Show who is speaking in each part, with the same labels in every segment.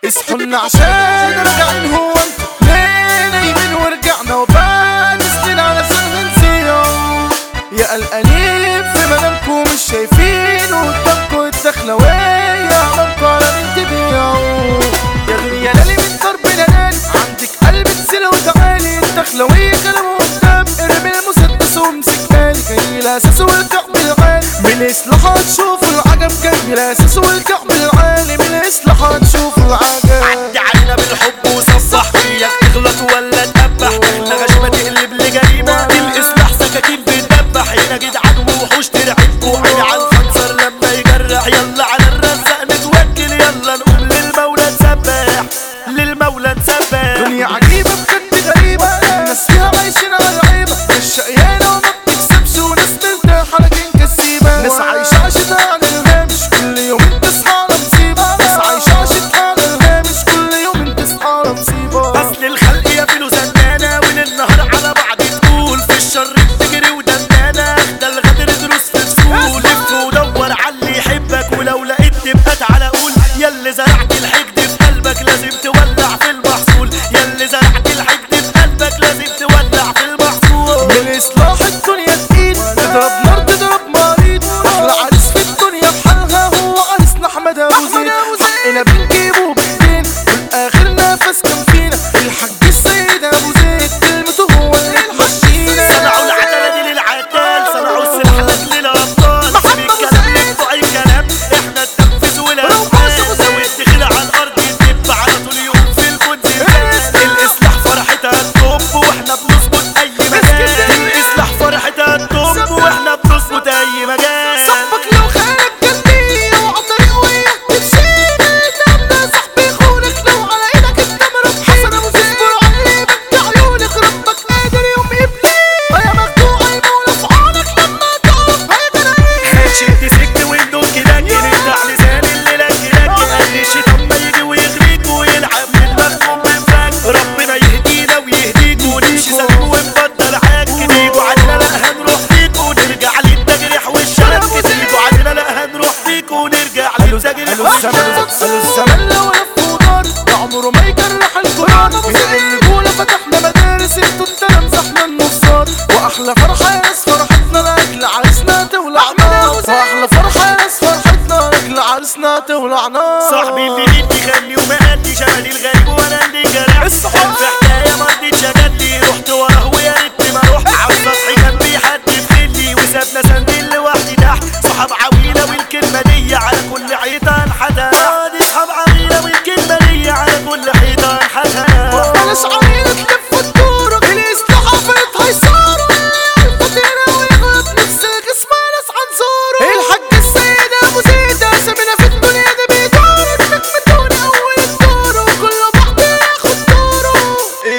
Speaker 1: اصحوا لنا عشان راجعين هو انتوا ليه نايمين ورجعنا وبعد سنين على سنة نسيهم يا قلقانين في منامكم مش شايفين قدامكم الدخلوية عمامكم على بنت بيعوا يا دنيا لالي من ضرب لالي عندك قلب تسيل وتعالي الدخلوية كلام قدام ارمي المسدس وامسك بالي جاي الاساس والكعب العالي من الاصلاحات شوفوا العجب جاي الاساس والكعب العالي من الاصلاحات شوفوا العجب
Speaker 2: عدي علينا بالحب وصفح فيك تغلط ولا تنبح احنا غشمة تقلب لجريمة الإصلاح سكاكين بتدبح هنا جدعان ووحوش ترعبكوا عيني على الخنصر لما يجرح يلا على الرزق نتوكل يلا نقوم للمولى نسبح للمولى نسبح
Speaker 1: دنيا عجيبة بجد غريبة الناس فيها عايشين على العيبة مش شقيانة وما بتكسبش وناس مرتاحة لكن كسيبة ناس عايشة عاشتها على الهامش كل يوم تصحى على مصيبة ناس عايشة عاشتها على الهامش كل يوم تصحى على مصيبة
Speaker 2: اصل الخلق يا فيلو زنانة وللنهار على بعض تقول في الشر بتجري ودندانة ده الغدر دروس في الفصول لف ودور على اللي يحبك ولو لقيت تبقى تعالى قول ياللي زرعت الحقد في قلبك لازم تولع في المحصول ياللي زرعت الحقد في قلبك لازم تولع في المحصول
Speaker 1: من إصلاح الدنيا تقيل تضرب نار تضرب مريض أحلى عريس في الدنيا بحالها هو عريسنا أحمد أبو زيد حقنا بنجيبه بإيدين والآخر نفس كان فينا الحاج السيد أبو زيد كلمته هو اللي الحشينا
Speaker 2: صنعوا العدالة دي للعتال صنعوا السلاح لك للأبطال سيب الكلام لبتوع الكلام احنا ننفذ ولا نفعل لو الدخل على الأرض يدب على طول يوم في الكون زلزال الإصلاح فرحتها الطب واحنا بنظبط أي مجال الإصلاح فرحتها الطب واحنا بنظبط أي مجال
Speaker 1: صاحبك لو خانك جنبي اوعى طريق وياه تمشي تبدا صاحبي خونك لو على ايدك انت مرب حسن ابو زيد اصبر عليه بدي عيونك ربك قادر يوم يبلي يا مخدوع المولى في عونك لما تقف هيقدر
Speaker 2: هتشد سكت ويندوز كده نفتح لسان الليلة كده قال الشيطان ما يجي ويغريك ويلعب من مفهوم من فك ربنا يهدينا ويهديك ونمشي سلم ونبطل حاج تيجوا علينا لا هنروح فيك ونرجع للتجريح والشرف تيجوا علينا لا هنروح فيك ونرجع للتجريح
Speaker 1: قالوا الزمن
Speaker 2: والشرف
Speaker 1: قالوا الزمن لو لف ودار ده عمره ما يجرح الجرار من الرجولة فتحنا مدارس انتوا مسحنا النصار واحلى فرحة يا ناس فرحتنا لاجل عريسنا تولع نار واحلى فرحة يا ناس فرحتنا لاجل عريسنا تولع نار
Speaker 2: صاحبي اللي جدي خلي وما قدي شغلي الغريب وانا اللي جرح
Speaker 1: الصحاب.
Speaker 2: كان في حكايه ما رضيتش اجدي رحت وراه ويا ريتني ما رحت على السطح كان في حد بخلي وسابنا سندين لوحدي تحت صحاب عويله والكلمه دي على كل حيطان حدا دي صحاب عويله والكلمه دي على كل حيطان حدا
Speaker 1: بلاش عميلة تلف وتدور الإصلاح عفرتها يصاروا الفطيرة ويغلط نفسك اسمع ناس عن زوره الحاج السيد أبو زيد أسامينا في الدنيا دي بيدور نجمتون أول الدور وكل بعض ياخد دوره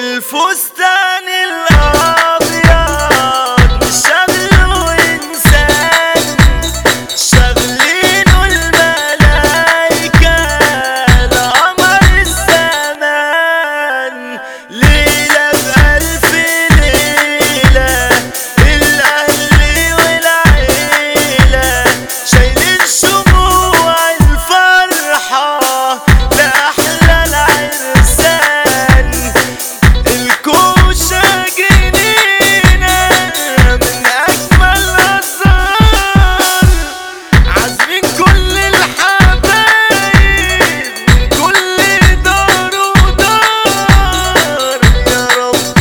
Speaker 2: الفستان الابيض شغل وانسان شغلينه الملايكه لقمر الزمان ليله بألف ليله الاهل والعيله شايلين شموع الفرحه لاحلى العرسان الكوشة جنينة من أجمل الأزهار عازمين كل الحبايب من كل دار ودار يا رب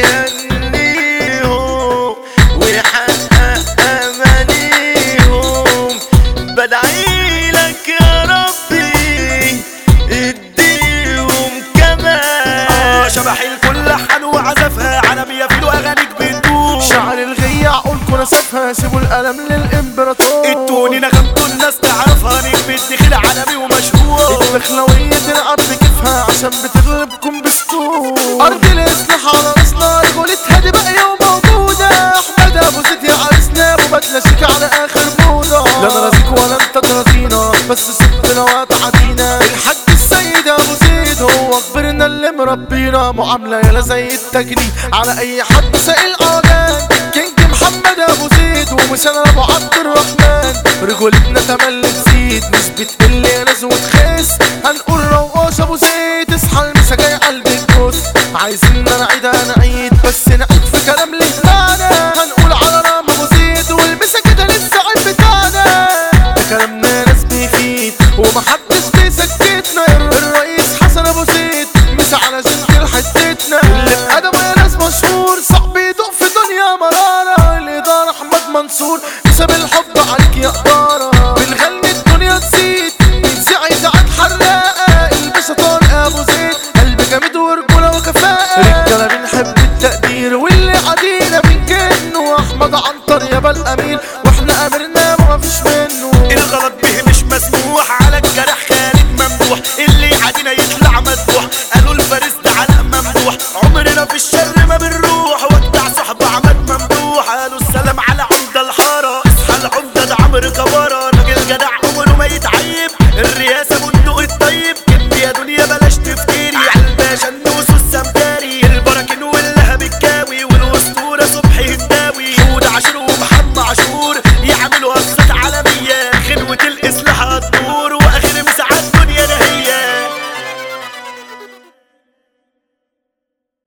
Speaker 2: يهنيهم ويحقق أمانيهم بدعي لك يا ربي اديهم كمان شبح الكل حن وعزفها عالمية في اغانيك بتدوم
Speaker 1: شعر الغية عقولكوا نسفها سيبوا القلم للإمبراطور
Speaker 2: التوني نغمته الناس تعرفها نجم الدخل عالمي ومشهور
Speaker 1: البخلوية تلعب بكيفها عشان بتغلبكم بستور أرض الإصلاح على راسنا رجولتها دي باقية وموجودة أحمد أبو زيد يا عريسنا وبدلة شيك على آخر موضة لا أنا رازيك ولا أنت ترازينا بس سبتنا وتعدينا الحاج السيد أبو زيد هو كبرنا اللي مربينا معاملة يلا زي التجنيد على أي حد سائل أوجان كينج محمد أبو زيد ومثال أبو عبد الرحمن رجولتنا تملي تزيد مش بتقل يا ناس وتخس هنقول رواش أبو زيد عايزين